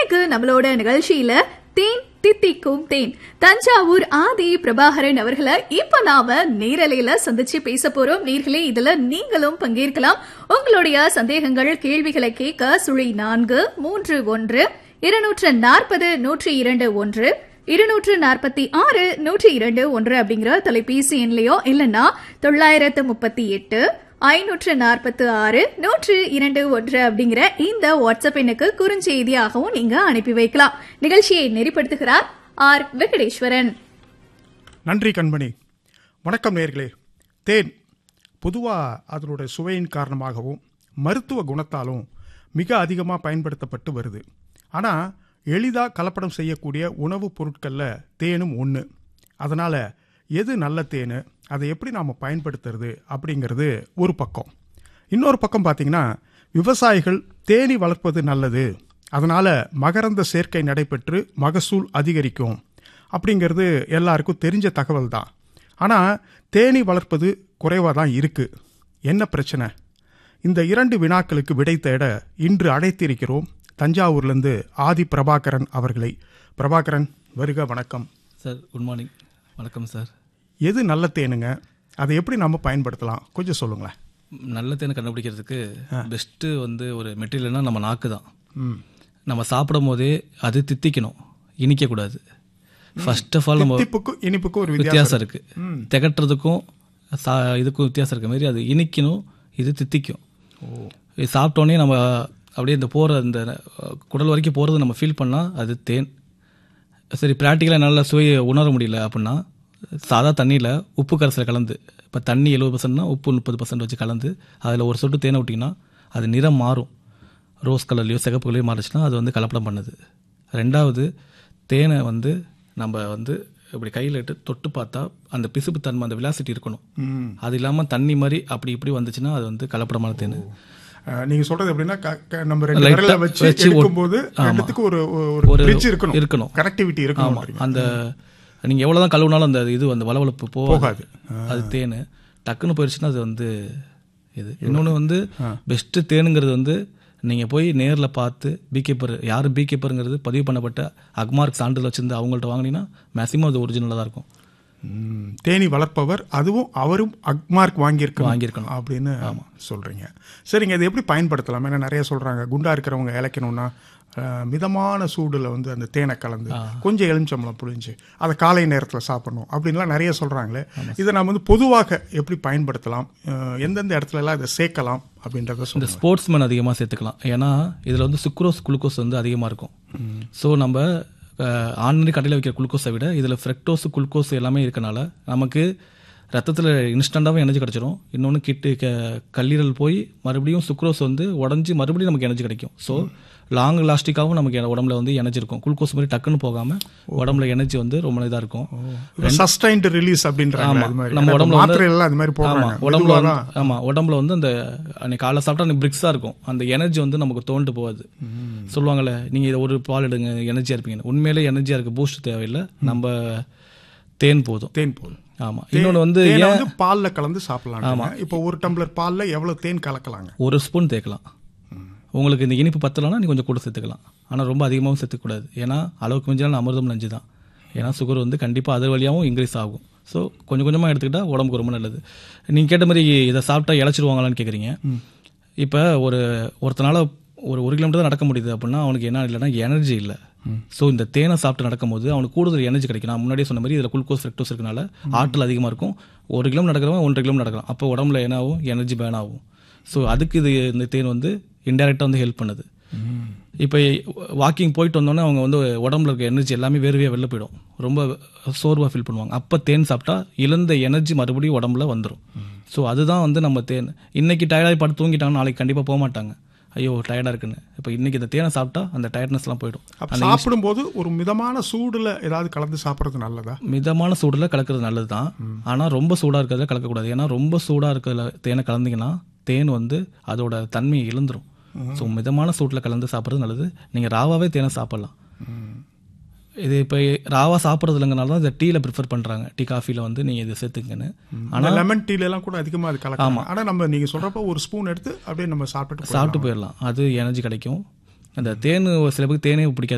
இன்னைக்கு நம்மளோட நிகழ்ச்சியில தேன் தித்திக்கும் தேன் தஞ்சாவூர் ஆதி பிரபாகரன் அவர்களை இப்ப நாம நேரலையில சந்திச்சு பேச போறோம் நேர்களே இதுல நீங்களும் பங்கேற்கலாம் உங்களுடைய சந்தேகங்கள் கேள்விகளை கேட்க சுழி நான்கு மூன்று ஒன்று இருநூற்று நாற்பது நூற்றி இரண்டு ஒன்று இருநூற்று நாற்பத்தி ஆறு நூற்றி இரண்டு ஒன்று அப்படிங்கிற தொலைபேசி எண்லையோ இல்லைன்னா தொள்ளாயிரத்து முப்பத்தி எட்டு ஐநூற்று நாற்பத்து ஆறு நூற்று இரண்டு ஒன்று அப்படிங்கிற இந்த வாட்ஸ்அப் எண்ணுக்கு குறுஞ்செய்தியாகவும் நீங்க அனுப்பி வைக்கலாம் நிகழ்ச்சியை நெறிப்படுத்துகிறார் ஆர் வெங்கடேஸ்வரன் நன்றி கண்மணி வணக்கம் நேர்களே தேன் பொதுவாக அதனுடைய சுவையின் காரணமாகவும் மருத்துவ குணத்தாலும் மிக அதிகமாக பயன்படுத்தப்பட்டு வருது ஆனால் எளிதாக கலப்படம் செய்யக்கூடிய உணவுப் பொருட்களில் தேனும் ஒன்று அதனால் எது நல்ல தேன் அதை எப்படி நாம் பயன்படுத்துறது அப்படிங்கிறது ஒரு பக்கம் இன்னொரு பக்கம் பார்த்தீங்கன்னா விவசாயிகள் தேனி வளர்ப்பது நல்லது அதனால் மகரந்த சேர்க்கை நடைபெற்று மகசூல் அதிகரிக்கும் அப்படிங்கிறது எல்லாருக்கும் தெரிஞ்ச தகவல் தான் ஆனால் தேனி வளர்ப்பது குறைவாக தான் இருக்குது என்ன பிரச்சனை இந்த இரண்டு வினாக்களுக்கு விடை தேட இன்று அழைத்திருக்கிறோம் தஞ்சாவூர்லேருந்து ஆதி பிரபாகரன் அவர்களை பிரபாகரன் வருக வணக்கம் சார் குட் மார்னிங் வணக்கம் சார் எது நல்ல தேனுங்க அதை எப்படி நம்ம பயன்படுத்தலாம் கொஞ்சம் சொல்லுங்களேன் நல்ல தேனை கண்டுபிடிக்கிறதுக்கு பெஸ்ட்டு வந்து ஒரு மெட்டீரியல்னா நம்ம நாக்கு தான் ம் நம்ம சாப்பிடும் போதே அது தித்திக்கணும் இனிக்கக்கூடாது ஃபர்ஸ்ட் ஆஃப் ஆல் நம்ம திப்புக்கும் இனிப்புக்கும் ஒரு வித்தியாசம் வித்தியாசம் இருக்கு திகட்டுறதுக்கும் சா இதுக்கும் வித்தியாசம் இருக்க மாதிரி அது இனிக்கணும் இது தித்திக்கும் இது சாப்பிட்டோன்னே நம்ம அப்படியே இந்த போகிற இந்த அஹ், குடல் வரைக்கும் போகிறது நம்ம ஃபீல் பண்ணால் அது தேன் சரி ப்ராக்டிக்கலாக நல்லா சுவையை உணர முடியல அப்படின்னா சாதா தண்ணியில் உப்பு கரைசல் கலந்து இப்போ தண்ணி எழுபது பர்சன்ட்னா உப்பு முப்பது பர்சன்ட் வச்சு கலந்து அதில் ஒரு சொட்டு தேனை விட்டிங்கன்னா அது நிறம் மாறும் ரோஸ் கலர்லையோ சிகப்பு கலர்லையோ மாறுச்சுன்னா அது வந்து கலப்படம் பண்ணுது ரெண்டாவது தேனை வந்து நம்ம வந்து இப்படி கையில் இட்டு தொட்டு பார்த்தா அந்த பிசுப்பு தன்மை அந்த விலாசிட்டி இருக்கணும் ம் அது இல்லாமல் தண்ணி மாதிரி அப்படி இப்படி வந்துச்சுன்னா அது வந்து கலப்படமான தேன் அஹ், நீங்க சொல்றது எப்படின்னா க- க- நம்ம ரெண்டு Light ஆ விரல வச்சு வச்சு எடுக்கும்போது ரெண்டுத்துக்கு ஒரு ஒரு ஒரு பிரிட்ஜ் இருக்கணும் இருக்கணும். கனெக்டிவிட்டி இருக்கணும் அந்த நீங்கள் எவ்வளோ தான் கழுவுனாலும் அந்த இது அந்த வளவளப்பு போகாது போகாது. அது தேன் டக்குன்னு போயிடுச்சுன்னா அது வந்து இது இன்னொன்று வந்து பெஸ்ட்டு தேனுங்கிறது வந்து நீங்கள் போய் நேரில் பார்த்து பீக்கீப்பர் யார் பீக்கீப்பருங்கிறது பதிவு பண்ணப்பட்ட அக்மார்க் சான்றிதழ் வச்சிருந்து அவங்கள்ட்ட வாங்கினீங்கன்னா மேக்ஸிமம் அது ஒரிஜினலாக தான் இருக்கும் ம், தேனி வளர்ப்பவர் அதுவும் அவரும் அக்மார்க் வாங்கியிருக்கணும் வாங்கியிருக்கணும். அப்படின்னு சொல்றீங்க சரிங்க இது எப்படி பயன்படுத்தலாம் ஏன்னா நிறைய சொல்றாங்க குண்டா இருக்கிறவங்க இழைக்கணும்னா அஹ், மிதமான சூடுல வந்து அந்த தேனை கலந்து கொஞ்சம் எலுமிச்சம்பளம் புழிஞ்சு அதை காலை நேரத்தில் சாப்பிடணும் அப்படின்லாம் நிறைய சொல்றாங்களே இதை நம்ம வந்து பொதுவாக எப்படி பயன்படுத்தலாம் அஹ், எந்தெந்த இடத்துல எல்லாம் இதை சேர்க்கலாம் அப்படின்றத இந்த சொல்லுங்க ஸ்போர்ட்ஸ்மேன் அதிகமாக சேர்த்துக்கலாம் ஏன்னா இதில் வந்து சுக்ரோஸ் குளுக்கோஸ் வந்து அதிகமாக இருக்கும் ஸோ நம்ம ஆன்லைன் கடையில் வைக்கிற குளுக்கோஸை விட இதில் ஃப்ரெக்டோஸ் குளுக்கோஸ் எல்லாமே இருக்கனால நமக்கு ரத்தத்தில் இன்ஸ்டண்ட்டாகவே எனர்ஜி கிடச்சிரும் இன்னொன்று கிட்டு க கல்லீரல் போய் மறுபடியும் சுக்ரோஸ் வந்து உடஞ்சி மறுபடியும் நமக்கு எனர்ஜி கிடைக்கும் ஸோ லாங் லாஸ்டிக்காகவும் நமக்கு உடம்புல வந்து எனர்ஜி இருக்கும் குளுக்கோஸ் மாதிரி டக்குன்னு போகாமல் உடம்புல எனர்ஜி வந்து ரொம்ப இதாக இருக்கும் சஸ்டைன்டு ரிலீஸ் அப்படின்றாங்க அது மாதிரி நம்ம ஏன்னா இப்ப உடம்புல வந்து- மாத்திரை எல்லாம் அது மாதிரி ஆமா போடுறாங்க உடம்புல மெதுவா வந்து தான். ஆமா உடம்புல வந்து அந்த அன்னைக்கு காலைல சாப்பிட்டா அந்த பிரிக்ஸா இருக்கும் அந்த எனர்ஜி வந்து நமக்கு தோண்டு போகாது சொல்லுவாங்கல்ல நீங்க இதை ஒரு பால் எடுங்க எனர்ஜியா இருப்பீங்க உண்மையிலே எனர்ஜியா இருக்கு பூஸ்ட் தேவையில்லை நம்ம தேன் போதும் தேன் போதும் ஆமா இன்னொன்று வந்து தேனை ஏன் வந்து பால்ல கலந்து சாப்பிடலாம் இப்போ ஒரு டம்ளர் பால்ல எவ்வளவு தேன் கலக்கலாங்க ஒரு ஸ்பூன் தேக்கலாம் உங்களுக்கு இந்த இனிப்பு பத்தலைன்னா நீ கொஞ்சம் கூட சேர்த்துக்கலாம் ஆனால் ரொம்ப அதிகமாகவும் சேர்த்துக்கூடாது ஏன்னா அளவுக்கு மிஞ்சினால் அமிர்தம் நஞ்சு தான் ஏன்னா சுகர் வந்து கண்டிப்பாக அது வழியாகவும் இன்க்ரீஸ் ஆகும் ஸோ கொஞ்சம் கொஞ்சமாக எடுத்துக்கிட்டா உடம்புக்கு ரொம்ப நல்லது நீங்கள் கேட்ட மாதிரி இதை சாப்பிட்டா இழைச்சிருவாங்களான்னு கேட்குறீங்க இப்போ ஒரு ஒருத்தனால ஒரு ஒரு கிலோமீட்டர் தான் நடக்க முடியுது அப்படின்னா அவனுக்கு என்ன இல்லைன்னா எனர்ஜி இல்லை ஸோ இந்த தேனை சாப்பிட்டு நடக்கும்போது அவனுக்கு கூடுதல் எனர்ஜி கிடைக்கும் நான் முன்னாடியே சொன்ன மாதிரி இதில் குளுக்கோஸ் ஃப்ரெக்டோஸ் இருக்கனால ஆற்றல் அதிகமாக இருக்கும் ஒரு கிலோமீட்டர் நடக்கிறவன் ஒன்றரை கிலோமீட்டர் நடக்கலாம் அப்போ உடம்புல என்ன ஆகும் எனர்ஜி பேன் ஆகும் ஸோ அதுக்கு இது இந்த தேன் வந்து இன்டெரக்டாக வந்து ஹெல்ப் பண்ணுது இப்போ வாக்கிங் போயிட்டு வந்தோன்னே அவங்க வந்து உடம்புல இருக்க எனர்ஜி எல்லாமே வேர்வையாக வெளில போயிடும் ரொம்ப சோர்வாக ஃபீல் பண்ணுவாங்க அப்போ தேன் சாப்பிட்டா இழந்த எனர்ஜி மறுபடியும் உடம்புல வந்துடும் ஸோ அதுதான் வந்து நம்ம தேன் இன்னைக்கு டயர்டாகி படுத்து தூங்கிட்டாங்கன்னா நாளைக்கு கண்டிப்பாக போக மாட்டாங்க ஐயோ டயர்டாக இருக்குன்னு இப்போ இன்னைக்கு இந்த தேனை சாப்பிட்டா அந்த டயர்ட்னஸ்லாம் போயிடும் அப்ப சாப்பிடும்போது ஒரு மிதமான சூடுல ஏதாவது கலந்து சாப்பிடுறது நல்லதா மிதமான சூடில் கலக்கிறது நல்லது தான் ஆனால் ரொம்ப சூடாக இருக்கிறதுல கலக்கக்கூடாது ஏன்னா ரொம்ப சூடாக இருக்கிறதுல தேனை கலந்தீங்கன்னா தேன் வந்து அதோட தன்மையை இழந்துரும் ஸோ மிதமான சூட்டில் கலந்து சாப்பிட்றது நல்லது நீங்கள் ராவாவே தேனை சாப்பிடலாம் இது இப்போ ராவா சாப்பிட்றது இல்லைங்கனால தான் இதை டீயில் ப்ரிஃபர் பண்ணுறாங்க டீ காஃபியில் வந்து நீங்கள் இதை சேர்த்துக்கன்னு ஆனா லெமன் டீல எல்லாம் கூட அதிகமா அது கலக்கலாம் ஆனா நம்ம நீங்க சொல்றப்ப ஒரு ஸ்பூன் எடுத்து அப்படியே நம்ம சாப்பிட்டுட்டு சாப்பிட்டு போயிடலாம் அது எனர்ஜி கிடைக்கும் அந்த தேன் சில பேருக்கு தேனே பிடிக்காது